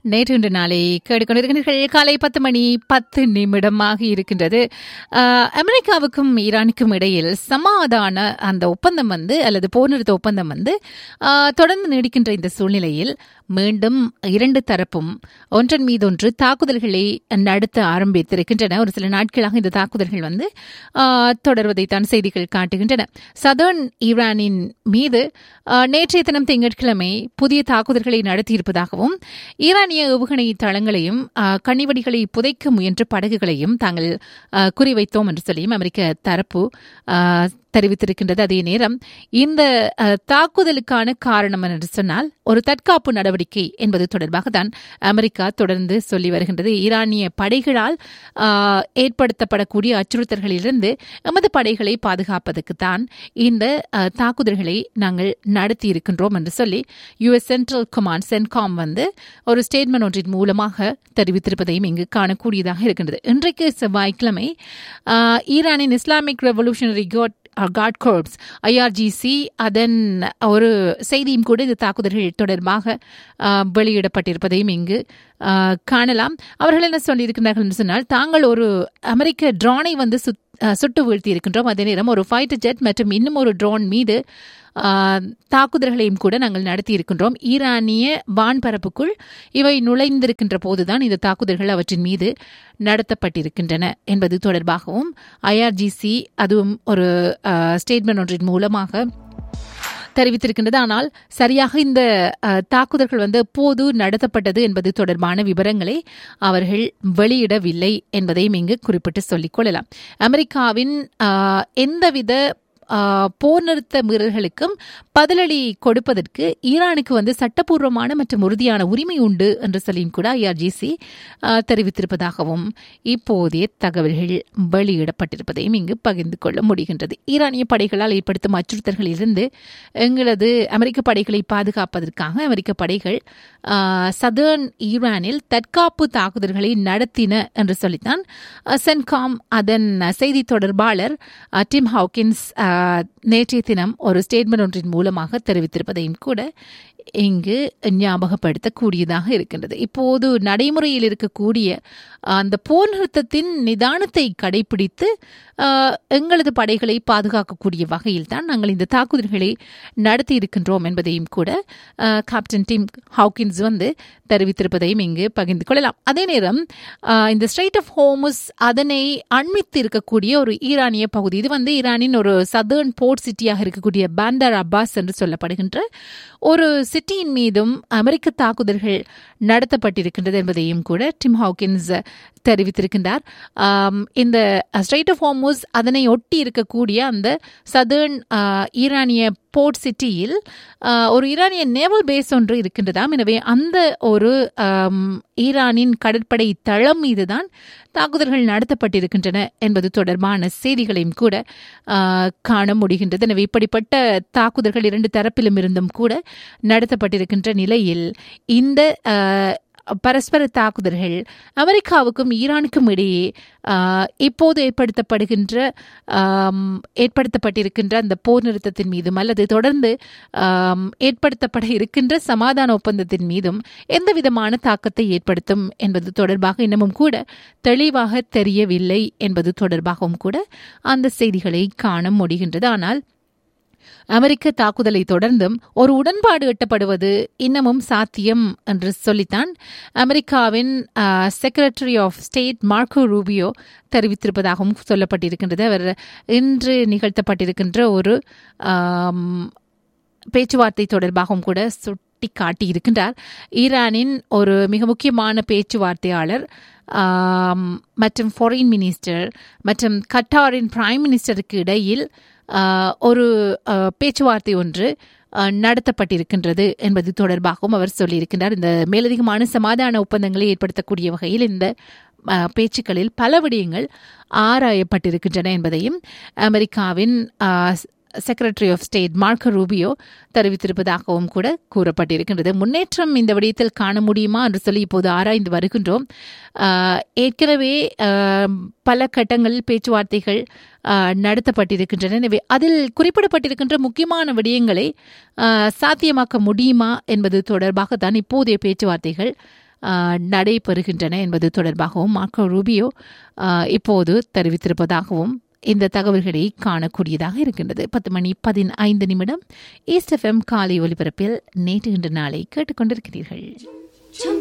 நேற்று இன்று நாளை கேட்டுக்கொண்டிருக்கிறீர்கள் காலை பத்து மணி பத்து நிமிடமாக இருக்கின்றது ஆஹ், அமெரிக்காவுக்கும் ஈரானுக்கும் இடையில் சமாதான அந்த ஒப்பந்தம் வந்து அல்லது போர் நிறுத்த ஒப்பந்தம் வந்து ஆஹ், தொடர்ந்து நீடிக்கின்ற இந்த சூழ்நிலையில் மீண்டும் இரண்டு தரப்பும் ஒன்றன் மீது ஒன்று தாக்குதல்களை நடத்த ஆரம்பித்திருக்கின்றன ஒரு சில நாட்களாக இந்த தாக்குதல்கள் வந்து ஆஹ், தொடர்வதைத்தான் செய்திகள் காட்டுகின்றன சதர்ன் ஈரானின் மீது ஆஹ், நேற்றைய தினம் திங்கட்கிழமை புதிய தாக்குதல்களை நடத்தியிருப்பதாகவும் ஈரானிய ஏவுகணை தளங்களையும் ஆஹ், கண்ணிவெடிகளை புதைக்க முயன்ற படகுகளையும் தாங்கள் ஆஹ், குறிவைத்தோம் என்று சொல்லியும் அமெரிக்க தரப்பு ஆஹ், தெரிவித்திருக்கின்றது அதே நேரம் இந்த ஆஹ், தாக்குதலுக்கான காரணம் என்று சொன்னால் ஒரு தற்காப்பு நடவடிக்கை என்பது தொடர்பாக தான் அமெரிக்கா தொடர்ந்து சொல்லி வருகின்றது ஈரானிய படைகளால் ஆஹ், ஏற்படுத்தப்படக்கூடிய அச்சுறுத்தல்களிலிருந்து எமது படைகளை பாதுகாப்பதற்கு தான் இந்த ஆஹ், தாக்குதல்களை நாங்கள் நடத்தி இருக்கின்றோம் என்று சொல்லி யுஎஸ் சென்ட்ரல் கமாண்ட் சென்காம் வந்து ஒரு ஸ்டேட்மெண்ட் ஒன்றின் மூலமாக தெரிவித்திருப்பதையும் இங்கு காணக்கூடியதாக இருக்கின்றது இன்றைக்கு செவ்வாய்க்கிழமை ஆஹ், ஈரானின் Islamic revolutionary guard guard corps IRGC அதன் ஒரு செய்தியும் கூட இந்த தாக்குதல்கள் தொடர்பாக ஆஹ், வெளியிடப்பட்டிருப்பதையும் இங்கு ஆஹ், காணலாம் அவர்கள் என்ன சொல்லியிருக்கிறார்கள் என்று சொன்னால் தாங்கள் ஒரு அமெரிக்க ட்ரோனை வந்து சுத் ஆஹ், சுட்டு வீழ்த்தி இருக்கின்றோம் அதே நேரம் ஒரு ஃபைட்டர் ஜெட் மற்றும் இன்னும் ஒரு ட்ரோன் மீது ஆஹ், தாக்குதல்களையும் கூட நாங்கள் நடத்தி இருக்கின்றோம் ஈரானிய வான்பரப்புக்குள் இவை நுழைந்திருக்கின்ற போதுதான் இந்த தாக்குதல்கள் அவற்றின் மீது நடத்தப்பட்டிருக்கின்றன என்பது தொடர்பாகவும் ஐஆர்ஜிசி அதுவும் ஒரு ஸ்டேட்மெண்ட் ஒன்றின் மூலமாக தெரிவித்திருக்கின்றது ஆனால் சரியாக இந்த அஹ், தாக்குதல்கள் வந்து எப்போது நடத்தப்பட்டது என்பது தொடர்பான விவரங்களை அவர்கள் வெளியிடவில்லை என்பதையும் இங்கு குறிப்பிட்டு சொல்லிக் கொள்ளலாம் அமெரிக்காவின் அஹ், எந்தவித அஹ், போர் நிறுத்த மீறல்களுக்கும் பதிலடி கொடுப்பதற்கு ஈரானுக்கு வந்து சட்டப்பூர்வமான மற்றும் உறுதியான உரிமை உண்டு என்று சொல்லியும் கூட ஐஆர்ஜிசி தெரிவித்திருப்பதாகவும் இப்போதைய தகவல்கள் வெளியிடப்பட்டிருப்பதையும் இங்கு பகிர்ந்து கொள்ள முடிகின்றது ஈரானிய படைகளால் ஏற்படுத்தும் அச்சுறுத்தல்களிலிருந்து எங்களது அமெரிக்க படைகளை பாதுகாப்பதற்காக அமெரிக்க படைகள் சதர்ன் ஈரானில் தற்காப்பு தாக்குதல்களை நடத்தின என்று சொல்லித்தான் அஹ், சென்காம் அதன் செய்தி தொடர்பாளர் அஹ், டிம் ஹாக்கின்ஸ் அஹ், நேற்றைய தினம் ஒரு ஸ்டேட்மெண்ட் ஒன்றின் மூலமாக தெரிவித்திருப்பதையும் கூட இங்கு ஞாபகப்படுத்தக்கூடியதாக இருக்கின்றது இப்போது நடைமுறையில் இருக்கக்கூடிய அஹ், அந்த போர் நிறுத்தத்தின் நிதானத்தை கடைபிடித்து அஹ், எங்களது படைகளை பாதுகாக்கக்கூடிய வகையில் தான் நாங்கள் இந்த தாக்குதல்களை நடத்தி இருக்கின்றோம் என்பதையும் கூட அஹ், கேப்டன் டிம் ஹாக்கின்ஸ் வந்து தெரிவித்திருப்பதையும் இங்கு பகிர்ந்து கொள்ளலாம் அதே நேரம் அஹ், இந்த ஸ்ட்ரைட் ஆஃப் ஹோமுஸ் அதனை அண்மித்து இருக்கக்கூடிய ஒரு ஈரானிய பகுதி இது வந்து ஈரானின் ஒரு சதர்ன் போர்ட் சிட்டியாக இருக்கக்கூடிய பாண்டர் அப்பாஸ் என்று சொல்லப்படுகின்ற ஒரு சிட்டியின் மீதும் அமெரிக்க தாக்குதல்கள் நடத்தப்பட்டிருக்கின்றது என்பதையும் கூட டிம் ஹாக்கின்ஸ் தெரிவித்திருக்கின்றார் ஆம், இந்த ஸ்ட்ரைட் ஆஃப் ஹோமோஸ் அதனை ஒட்டி இருக்கக்கூடிய அந்த சதர்ன் ஈரானிய போர்ட் சிட்டியில் ஆஹ், ஒரு ஈரானிய நேவல் பேஸ் ஒன்று இருக்கின்றதாம் எனவே அந்த ஒரு ஆம், ஈரானின் கடற்படை தளம் மீதுதான் தாக்குதல்கள் நடத்தப்பட்டிருக்கின்றன என்பது தொடர்பான செய்திகளையும் கூட ஆஹ், காண முடிகின்றது எனவே இப்படிப்பட்ட தாக்குதல்கள் இரண்டு தரப்பிலும் இருந்தும் கூட நடத்தப்பட்டிருக்கின்ற நிலையில் இந்த ஆஹ், பரஸ்பர தாக்குதல்கள் அமெரிக்காவுக்கும் ஈரானுக்கும் இடையே ஆஹ், இப்போது ஏற்படுத்தப்படுகின்ற ஆம், ஏற்படுத்தப்பட்டிருக்கின்ற அந்த போர் நிறுத்தத்தின் மீதும் அல்லது தொடர்ந்து ஆம், ஏற்படுத்தப்பட இருக்கின்ற சமாதான ஒப்பந்தத்தின் மீதும் எந்த விதமான தாக்கத்தை ஏற்படுத்தும் என்பது தொடர்பாக இன்னமும் கூட தெளிவாக தெரியவில்லை என்பது தொடர்பாகவும் கூட அந்த செய்திகளை காண முடிகின்றது ஆனால் அமெரிக்க தாக்குதலை தொடர்ந்தும் ஒரு உடன்பாடு எட்டப்படுவது இன்னமும் சாத்தியம் என்று சொல்லித்தான் அமெரிக்காவின் secretary of state Marco Rubio தெரிவித்திருப்பதாகவும் சொல்லப்பட்டிருக்கின்றது அவர் இன்று நிகழ்த்தப்பட்டிருக்கின்ற ஒரு ஆம், பேச்சுவார்த்தை தொடர்பாகவும் கூட சுட்டி காட்டியிருக்கின்றார் ஈரானின் ஒரு மிக முக்கியமான பேச்சுவார்த்தையாளர் ஆம், மற்றும் ஃபாரின் மினிஸ்டர் மற்றும் கட்டாரின் பிரைம் மினிஸ்டருக்கு இடையில் ஆஹ், ஒரு ஆஹ், பேச்சுவார்த்தை ஒன்று ஆஹ், நடத்தப்பட்டிருக்கின்றது என்பது தொடர்பாகவும் அவர் சொல்லியிருக்கின்றார் இந்த மேலதிகமான சமாதான ஒப்பந்தங்களை ஏற்படுத்தக்கூடிய வகையில் இந்த ஆஹ், பேச்சுக்களில் பல விடயங்கள் ஆராயப்பட்டிருக்கின்றன என்பதையும் அமெரிக்காவின் ஆஹ், secretary of state Marco Rubio தெரிவித்திருப்பதாகவும் கூட கூறப்பட்டிருக்கின்றது முன்னேற்றம் இந்த விடயத்தில் காண முடியுமா என்று சொல்லி இப்போது ஆராய்ந்து வருகின்றோம் ஆஹ், ஏற்கனவே ஆஹ், பல கட்டங்களில் பேச்சுவார்த்தைகள் ஆஹ், நடத்தப்பட்டிருக்கின்றன எனவே அதில் குறிப்பிடப்பட்டிருக்கின்ற முக்கியமான விடயங்களை ஆஹ், சாத்தியமாக்க முடியுமா என்பது தொடர்பாக தான் இப்போதைய பேச்சுவார்த்தைகள் ஆஹ், நடைபெறுகின்றன என்பது தொடர்பாகவும் மார்க்கோ ரூபியோ ஆஹ், இப்போது தெரிவித்திருப்பதாகவும் இந்த தகவல்களை காணக்கூடியதாக இருக்கின்றது பத்து மணி பதினைந்து நிமிடம் ஈஸ்ட் எஃப்எம் காலை ஒலிபரப்பில் நேற்று இன்று நாளை கேட்டுக்கொண்டிருக்கிறீர்கள்